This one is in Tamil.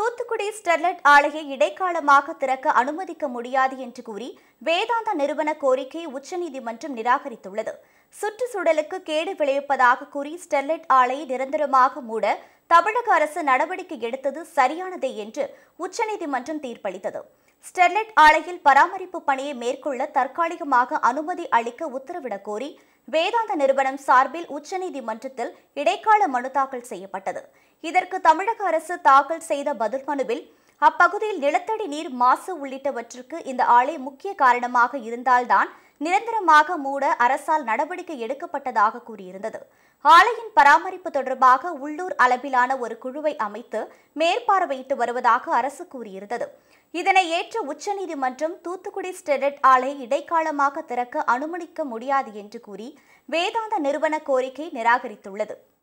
தூத்துக்குடி ஸ்டெர்லைட் ஆலையை இடைக்காலமாக திறக்க அனுமதிக்க முடியாது என்று கூறி வேதாந்தா நிறுவன கோரிக்கை உச்சநீதிமன்றம் நிராகரித்துள்ளது சுற்றுச்சூழலுக்கு கேடு விளைவிப்பதாக கூறி ஸ்டெர்லைட் ஆலையை நிரந்தரமாக மூட தமிழக அரசு நடவடிக்கை எடுத்தது சரியானதே என்று உச்சநீதிமன்றம் தீர்ப்பளித்தது ஸ்டெர்லைட் ஆலையில் பராமரிப்பு பணியை மேற்கொள்ள தற்காலிகமாக அனுமதி அளிக்க உத்தரவிடக் கோரி வேதாந்த நிறுவனம் சார்பில் உச்சநீதிமன்றத்தில் இடைக்கால மனு தாக்கல் செய்யப்பட்டது இதற்கு தமிழக அரசு தாக்கல் செய்த பதில் மனுவில் அப்பகுதியில் நிலத்தடி நீர் மாசு உள்ளிட்டவற்றுக்கு இந்த ஆலை முக்கிய காரணமாக இருந்தால்தான் நிரந்தரமாக மூட அரசால் நடவடிக்கை எடுக்கப்பட்டதாக கூறியிருந்தது ஆலையின் பராமரிப்பு தொடர்பாக உள்ளூர் அளவிலான ஒரு குழுவை அமைத்து மேற்பார்வையிட்டு வருவதாக அரசு கூறியிருந்தது இதனை ஏற்ற உச்சநீதிமன்றம் தூத்துக்குடி ஸ்டெர்லைட் ஆலை இடைக்காலமாக திறக்க அனுமதிக்க முடியாது என்று கூறி வேதாந்த நிறுவன கோரிக்கை நிராகரித்துள்ளது